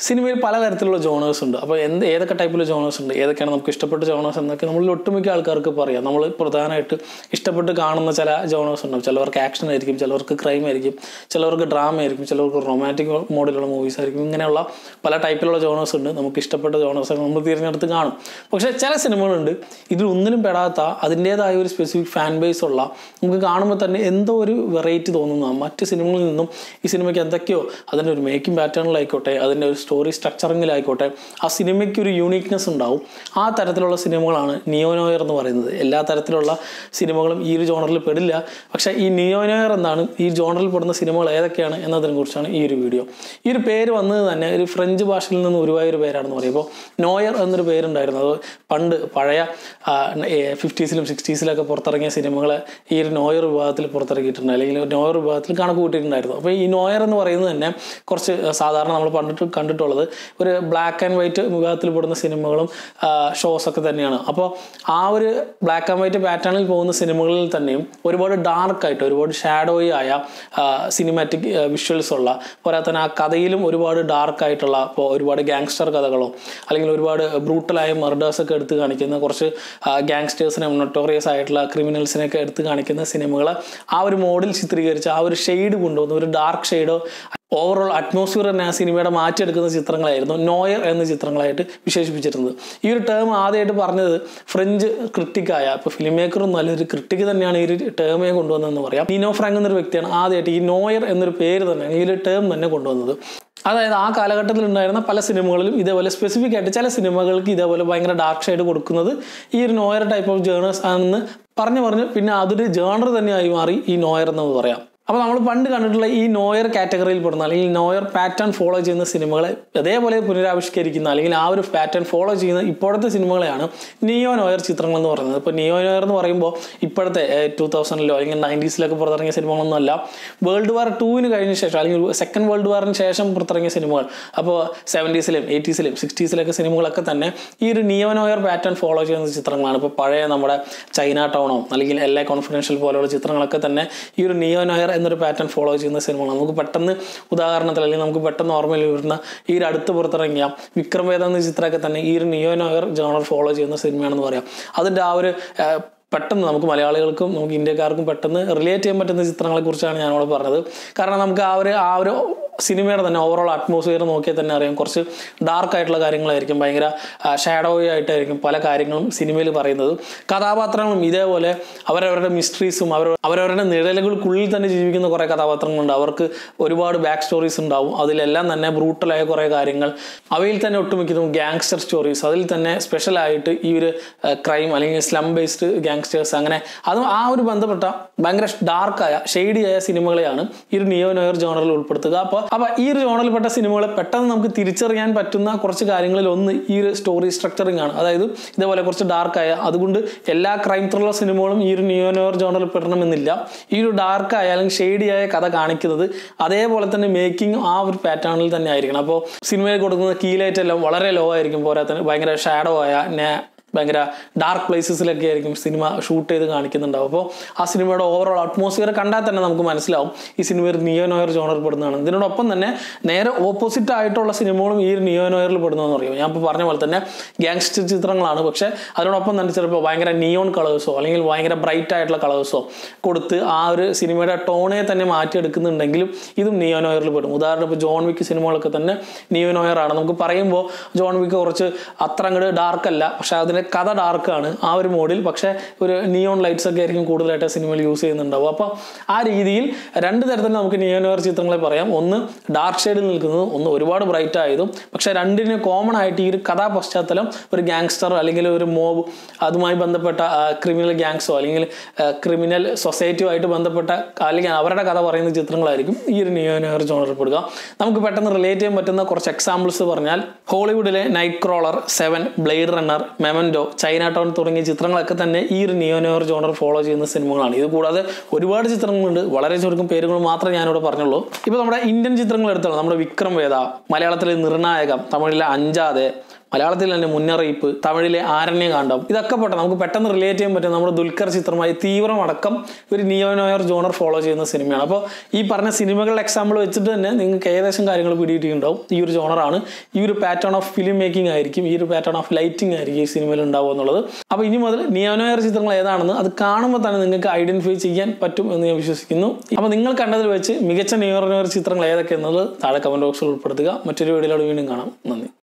സിനിമയിൽ പലതരത്തിലുള്ള ജോണേഴ്സ് ഉണ്ട് അപ്പോൾ എന്ത് ഏതൊക്കെ ടൈപ്പിലുള്ള ജോണേഴ്സ് ഉണ്ട് ഏതൊക്കെയാണ് നമുക്ക് ഇഷ്ടപ്പെട്ട ജോണേഴ്സ് എന്നൊക്കെ നമ്മളിൽ ഒട്ടുമിക്ക ആൾക്കാർക്ക് പറയാം നമ്മൾ പ്രധാനമായിട്ട് ഇഷ്ടപ്പെട്ട് കാണുന്ന ചില ജോണേഴ്സ് ഉണ്ടാവും ചിലവർക്ക് ആക്ഷൻ ആയിരിക്കും ചിലവർക്ക് ക്രൈം ആയിരിക്കും ചിലവർക്ക് ഡ്രാമ ആയിരിക്കും ചിലവർക്ക് റൊമാൻറ്റിക് മോഡിലുള്ള മൂവീസ് ആയിരിക്കും ഇങ്ങനെയുള്ള പല ടൈപ്പിലുള്ള ജോണേഴ്സ് ഉണ്ട് നമുക്ക് ഇഷ്ടപ്പെട്ട ജോണേഴ്സ് നമ്മൾ തിരഞ്ഞെടുത്ത് കാണും പക്ഷേ ചില സിനിമകളുണ്ട് ഇതിൽ ഒന്നിനും പെടാത്ത അതിൻ്റേതായ ഒരു സ്പെസിഫിക് ഫാൻ ബേസ് ഉള്ള നമുക്ക് കാണുമ്പോൾ തന്നെ എന്തോ ഒരു വെറൈറ്റി തോന്നുന്ന മറ്റ് സിനിമകളിൽ നിന്നും ഈ സിനിമയ്ക്ക് എന്തൊക്കെയോ അതിൻ്റെ ഒരു മേക്കിംഗ് പാറ്റേണിലായിക്കോട്ടെ അതിൻ്റെ ഒരു സ്റ്റോറി സ്ട്രക്ചറിങ്ങിലായിക്കോട്ടെ ആ സിനിമയ്ക്ക് ഒരു യൂണീക്നെസ് ഉണ്ടാവും ആ തരത്തിലുള്ള സിനിമകളാണ് നിയോനോയർ എന്ന് പറയുന്നത് എല്ലാ തരത്തിലുള്ള സിനിമകളും ഈ ഒരു ജോണറിൽ പെടില്ല പക്ഷേ ഈ നിയോനോയർ എന്നാണ് ഈ ജോണറിൽ പെടുന്ന സിനിമകൾ ഏതൊക്കെയാണ് എന്നതിനെ കുറിച്ചാണ് ഈ ഒരു വീഡിയോ ഈ ഒരു പേര് വന്നത് തന്നെ ഒരു ഫ്രഞ്ച് ഭാഷയിൽ നിന്ന് ഉരുവായ ഒരു പേരാണെന്ന് പറയുമ്പോൾ നോയർ എന്നൊരു പേരുണ്ടായിരുന്നു അത് പണ്ട് പഴയ ഫിഫ്റ്റീസിലും സിക്സ്റ്റീസിലൊക്കെ പുറത്തിറങ്ങിയ സിനിമകളെ ഈ ഒരു നോയർ വിഭാഗത്തിൽ പുറത്തിറക്കിയിട്ടുണ്ട് അല്ലെങ്കിൽ നോയർ വിഭാഗത്തിൽ കണക്ക് കൂട്ടിയിട്ടുണ്ടായിരുന്നു അപ്പോൾ ഈ നോയർ എന്ന് പറയുന്നത് തന്നെ കുറച്ച് സാധാരണ നമ്മൾ പണ്ടിട്ട് കണ്ടിട്ടുള്ളത് ഒരു ബ്ലാക്ക് ആൻഡ് വൈറ്റ് വിഭാഗത്തിൽ പെടുന്ന സിനിമകളും ഷോസ് ഒക്കെ തന്നെയാണ് അപ്പോൾ ആ ഒരു ബ്ലാക്ക് ആൻഡ് വൈറ്റ് പാറ്റേണിൽ പോകുന്ന സിനിമകളിൽ തന്നെയും ഒരുപാട് ഡാർക്കായിട്ട് ഒരുപാട് ഷാഡോയി ആയ സിനിമാറ്റിക് വിഷ്വൽസ് ഉള്ള പോരാ തന്നെ ആ കഥയിലും ഒരുപാട് ഡാർക്കായിട്ടുള്ള ഇപ്പോൾ ഒരുപാട് ഗാങ്സ്റ്റർ കഥകളോ അല്ലെങ്കിൽ ഒരുപാട് ബ്രൂട്ടലായ മർഡേഴ്സ് ഒക്കെ എടുത്ത് കാണിക്കുന്ന കുറച്ച് ഗാങ്സ്റ്റേഴ്സിനെ നൊട്ടോറിയസ് ആയിട്ടുള്ള ക്രിമിനൽസിനെയൊക്കെ എടുത്ത് കാണിക്കുന്ന സിനിമകൾ ആ ഒരു മോഡിൽ ചിത്രീകരിച്ച് ആ ഒരു ഷെയ്ഡ് കൊണ്ടുവന്ന് ഒരു ഡാർക്ക് ഷെയ്ഡോ ഓവറോൾ അറ്റ്മോസ്ഫിയർ തന്നെ ആ സിനിമയുടെ മാറ്റിയെടുക്കുന്ന ചിത്രങ്ങളായിരുന്നു നോയർ എന്ന ചിത്രങ്ങളായിട്ട് വിശേഷിപ്പിച്ചിരുന്നത് ഈ ഒരു ടേം ആദ്യമായിട്ട് പറഞ്ഞത് ഫ്രഞ്ച് ക്രിട്ടിക്കായ ഇപ്പോൾ ഫിലിം മേക്കറും നല്ലൊരു ക്രിട്ടിക് തന്നെയാണ് ഈ ഒരു ടേമേ കൊണ്ടുവന്നതെന്ന് പറയാം നീനോ ഫ്രാങ്ക് എന്നൊരു വ്യക്തിയാണ് ആദ്യമായിട്ട് ഈ നോയർ എന്നൊരു പേര് തന്നെ ഈ ഒരു ടേം തന്നെ കൊണ്ടുവന്നത് അതായത് ആ കാലഘട്ടത്തിൽ ഉണ്ടായിരുന്ന പല സിനിമകളിലും ഇതേപോലെ സ്പെസിഫിക് ആയിട്ട് ചില സിനിമകൾക്ക് ഇതേപോലെ ഭയങ്കര ഡാർക്ക് ഷെയ്ഡ് കൊടുക്കുന്നത് ഈ ഒരു നോയർ ടൈപ്പ് ഓഫ് ജേണേഴ്സ് ആണെന്ന് പറഞ്ഞു പറഞ്ഞ് പിന്നെ അതൊരു ജേണർ തന്നെയായി മാറി ഈ നോയർ എന്ന് പറയാം അപ്പോൾ നമ്മൾ പണ്ട് കണ്ടിട്ടുള്ള ഈ നോയർ കാറ്റഗറിയിൽ പെടുന്ന അല്ലെങ്കിൽ നോയർ പാറ്റേൺ ഫോളോ ചെയ്യുന്ന സിനിമകളെ അതേപോലെ പുനരാവിഷ്കരിക്കുന്ന അല്ലെങ്കിൽ ആ ഒരു പാറ്റേൺ ഫോളോ ചെയ്യുന്ന ഇപ്പോഴത്തെ സിനിമകളെയാണ് നിയോ നോയർ ചിത്രങ്ങൾ എന്ന് പറയുന്നത് ഇപ്പോൾ നിയോ നോയർ എന്ന് പറയുമ്പോൾ ഇപ്പോഴത്തെ ടൂ തൗസൻഡിലോ അല്ലെങ്കിൽ നയൻറ്റീസിലൊക്കെ പുറത്തിറങ്ങിയ സിനിമകളൊന്നും അല്ല വേൾഡ് വാർ ടൂവിന് കഴിഞ്ഞ ശേഷം അല്ലെങ്കിൽ സെക്കൻഡ് വേൾഡ് വാറിന് ശേഷം പുറത്തിറങ്ങിയ സിനിമകൾ അപ്പോൾ സെവൻറ്റീസിലും എയ്റ്റീസിലും സിക്സ്റ്റീസിലൊക്കെ സിനിമകളൊക്കെ തന്നെ ഈ ഒരു നിയോ നോയർ പാറ്റേൺ ഫോളോ ചെയ്യുന്ന ചിത്രങ്ങളാണ് ഇപ്പോൾ പഴയ നമ്മുടെ ചൈന ടൗണോ അല്ലെങ്കിൽ എൽ എ കോൺഫിഡൻഷ്യൽ പോലെയുള്ള ചിത്രങ്ങളൊക്കെ തന്നെ ഈ ഒരു നിയോ നോയർ എന്നൊരു പാറ്റേൺ ഫോളോ ചെയ്യുന്ന സിനിമകളാണ് നമുക്ക് പെട്ടെന്ന് ഉദാഹരണത്തിൽ അല്ലെങ്കിൽ നമുക്ക് പെട്ടെന്ന് ഓർമ്മയിൽ വരുന്ന ഈ ഒരു അടുത്ത് പുറത്തിറങ്ങിയ വിക്രം വേദ എന്ന ചിത്രമൊക്കെ തന്നെ ഈ ഒരു നിയോ നോയർ ജോണർ ഫോളോ ചെയ്യുന്ന സിനിമയാണെന്ന് പറയാം അതിൻ്റെ ആ ഒരു പെട്ടെന്ന് നമുക്ക് മലയാളികൾക്കും നമുക്ക് ഇന്ത്യക്കാർക്കും പെട്ടെന്ന് റിലേറ്റ് ചെയ്യാൻ പറ്റുന്ന ചിത്രങ്ങളെ കുറിച്ചാണ് ഞാനിവിടെ പറഞ്ഞത് കാരണം നമുക്ക് ആ ഒരു ആ ഒരു സിനിമയുടെ തന്നെ ഓവറോൾ അറ്റ്മോസ്ഫിയർ നോക്കിയാൽ തന്നെ അറിയാം കുറച്ച് ഡാർക്ക് ആയിട്ടുള്ള കാര്യങ്ങളായിരിക്കും ഭയങ്കര ഷാഡോയി ആയിട്ടായിരിക്കും പല കാര്യങ്ങളും സിനിമയിൽ പറയുന്നത് കഥാപാത്രങ്ങളും ഇതേപോലെ അവരവരുടെ മിസ്റ്ററീസും അവർ അവരവരുടെ നിഴലുകൾക്കുള്ളിൽ തന്നെ ജീവിക്കുന്ന കുറേ കഥാപാത്രങ്ങളുണ്ട് അവർക്ക് ഒരുപാട് ബാക്ക് സ്റ്റോറീസ് ഉണ്ടാവും അതിലെല്ലാം തന്നെ ബ്രൂട്ടലായ കുറേ കാര്യങ്ങൾ അവയിൽ തന്നെ ഒട്ടുമിക്കതും ഗാങ്സ്റ്റർ സ്റ്റോറീസ് അതിൽ തന്നെ സ്പെഷ്യലായിട്ട് ഈ ഒരു ക്രൈം അല്ലെങ്കിൽ സ്ലം ബേസ്ഡ് ഗാങ്സ്റ്റേഴ്സ് അങ്ങനെ അതും ആ ഒരു ബന്ധപ്പെട്ട ഭയങ്കര ഡാർക്കായ ഷെയ്ഡിയായ സിനിമകളെയാണ് ഈ ഒരു നിയോ നോയർ ജോണറിൽ ഉൾപ്പെടുത്തുക അപ്പോൾ അപ്പോൾ ഈ ഒരു ജോണറിൽപ്പെട്ട സിനിമകളെ പെട്ടെന്ന് നമുക്ക് തിരിച്ചറിയാൻ പറ്റുന്ന കുറച്ച് കാര്യങ്ങളിൽ ഒന്ന് ഈ ഒരു സ്റ്റോറി സ്ട്രക്ചറിങ് ആണ് അതായത് ഇതേപോലെ കുറച്ച് ഡാർക്കായ അതുകൊണ്ട് എല്ലാ ക്രൈം ത്രില്ലർ സിനിമകളും ഈ ഒരു നിയോനോർ ജോണറിൽ പെടണമെന്നില്ല ഈ ഒരു ഡാർക്കായ അല്ലെങ്കിൽ ഷെയ്ഡിയായ കഥ കാണിക്കുന്നത് അതേപോലെ തന്നെ മേക്കിംഗ് ആ ഒരു പാറ്റേണിൽ തന്നെ ആയിരിക്കണം അപ്പോൾ സിനിമയിൽ കൊടുക്കുന്ന കീലൈറ്റ് എല്ലാം വളരെ ലോ ആയിരിക്കും പോരാത്തന്നെ ഭയങ്കര ഷാഡോ ആയ ഭയങ്കര ഡാർക്ക് പ്ലേസസിലൊക്കെ ആയിരിക്കും സിനിമ ഷൂട്ട് ചെയ്ത് കാണിക്കുന്നുണ്ടാവും അപ്പോൾ ആ സിനിമയുടെ ഓവറോൾ അറ്റ്മോസ്ഫിയർ കണ്ടാൽ തന്നെ നമുക്ക് മനസ്സിലാവും ഈ സിനിമ ഒരു നിയോ നോയർ ജോണർ പെടുന്നതാണ് ഇതിനോടൊപ്പം തന്നെ നേരെ ഓപ്പോസിറ്റ് ആയിട്ടുള്ള സിനിമകളും ഈ ഒരു നിയോ നോയറിൽ പെടുന്നതെന്ന് പറയും ഞാൻ ഇപ്പോൾ പറഞ്ഞ പോലെ തന്നെ ഗ്യാങ്സ്റ്റർ ചിത്രങ്ങളാണ് പക്ഷേ അതിനോടൊപ്പം തന്നെ ചിലപ്പോൾ ഭയങ്കര നിയോൺ കളേഴ്സോ അല്ലെങ്കിൽ ഭയങ്കര ബ്രൈറ്റ് ആയിട്ടുള്ള കളേഴ്സോ കൊടുത്ത് ആ ഒരു സിനിമയുടെ ടോണെ തന്നെ മാറ്റിയെടുക്കുന്നുണ്ടെങ്കിലും ഇതും നിയോ നോയറിൽ പെടും ഉദാഹരണം ഇപ്പോൾ ജോൺ വിക്ക് സിനിമകളൊക്കെ തന്നെ നിയോ നോയർ ആണ് നമുക്ക് പറയുമ്പോൾ ജോൺ വിക്ക് കുറച്ച് അത്ര അങ്ങോട്ട് ഡാർക്ക് അല്ല പക്ഷേ അതിന് കഥ ഡാർക്കാണ് ആ ഒരു മോഡിൽ പക്ഷേ ഒരു നിയോൺ ലൈറ്റ്സ് ഒക്കെ ആയിരിക്കും കൂടുതലായിട്ട് സിനിമയിൽ യൂസ് ചെയ്യുന്നുണ്ടാവും അപ്പോൾ ആ രീതിയിൽ രണ്ട് തരത്തിൽ നമുക്ക് നിയോനോർ ചിത്രങ്ങളെ പറയാം ഒന്ന് ഡാർക്ക് ഷെയ്ഡിൽ നിൽക്കുന്നതും ഒന്ന് ഒരുപാട് ബ്രൈറ്റ് ആയതും പക്ഷേ രണ്ടിന് കോമൺ ആയിട്ട് ഈ ഒരു കഥാ പശ്ചാത്തലം ഒരു ഗാങ്സ്റ്റർ അല്ലെങ്കിൽ ഒരു മോബ് അതുമായി ബന്ധപ്പെട്ട ക്രിമിനൽ ഗ്യാങ്സോ അല്ലെങ്കിൽ ക്രിമിനൽ സൊസൈറ്റിയുമായിട്ട് ബന്ധപ്പെട്ട അല്ലെങ്കിൽ അവരുടെ കഥ പറയുന്ന ചിത്രങ്ങളായിരിക്കും ഈ ഒരു നിയോനോർ ജോണറിൽ പെടുക നമുക്ക് പെട്ടെന്ന് റിലേറ്റ് ചെയ്യാൻ പറ്റുന്ന കുറച്ച് എക്സാമ്പിൾസ് പറഞ്ഞാൽ ഹോളിവുഡിലെ night crawler seven blade runner Memento Chinatown തുടങ്ങിയ ചിത്രങ്ങളൊക്കെ തന്നെ ഈ ഒരു നിയോനോർ ജോണർ ഫോളോ ചെയ്യുന്ന സിനിമകളാണ് ഇത് കൂടാതെ ഒരുപാട് ചിത്രങ്ങളുണ്ട് വളരെ ചുരുക്കം പേരുകൾ മാത്രമേ ഞാനിവിടെ പറഞ്ഞുള്ളൂ ഇപ്പോൾ നമ്മുടെ ഇന്ത്യൻ ചിത്രങ്ങൾ എടുത്തോളാം നമ്മുടെ വിക്രം വേദ മലയാളത്തിലെ നിർണായകം തമിഴിലെ അഞ്ചാതെ മലയാളത്തിൽ തന്നെ മുന്നറിയിപ്പ് തമിഴിലെ ആരണ്യകാന്ഡം ഇതൊക്കെ പോട്ടെ നമുക്ക് പെട്ടെന്ന് റിലേറ്റ് ചെയ്യാൻ പറ്റും നമ്മുടെ ദുൽഖർ ചിത്രമായ തീവ്രമടക്കം ഒരു നിയോനോയർ ജോണർ ഫോളോ ചെയ്യുന്ന സിനിമയാണ് അപ്പോൾ ഈ പറഞ്ഞ സിനിമകളുടെ എക്സാമ്പിൾ വെച്ചിട്ട് തന്നെ നിങ്ങൾക്ക് ഏകദേശം കാര്യങ്ങൾ പിടിയിട്ടുണ്ടാവും ഈ ഒരു ജോണറാണ് ഈ ഒരു പാറ്റേൺ ഓഫ് ഫിലിം മേക്കിംഗ് ആയിരിക്കും ഈ ഒരു പാറ്റേൺ ഓഫ് ലൈറ്റിംഗ് ആയിരിക്കും ഈ സിനിമയിൽ ഉണ്ടാവുക എന്നുള്ളത് അപ്പോൾ ഇനി മുതൽ നിയോനോയർ ചിത്രങ്ങൾ ഏതാണെന്ന് അത് കാണുമ്പോൾ തന്നെ നിങ്ങൾക്ക് ഐഡന്റിഫൈ ചെയ്യാൻ പറ്റും എന്ന് ഞാൻ വിശ്വസിക്കുന്നു അപ്പോൾ നിങ്ങൾ കണ്ടതിൽ വെച്ച് മികച്ച നിയോനോയർ ചിത്രങ്ങൾ ഏതൊക്കെ എന്നുള്ളത് താഴെ കമന്റ് ബോക്സിൽ ഉൾപ്പെടുത്തുക മറ്റൊരു വീഡിയോയിലൂടെ വീണ്ടും കാണാം നന്ദി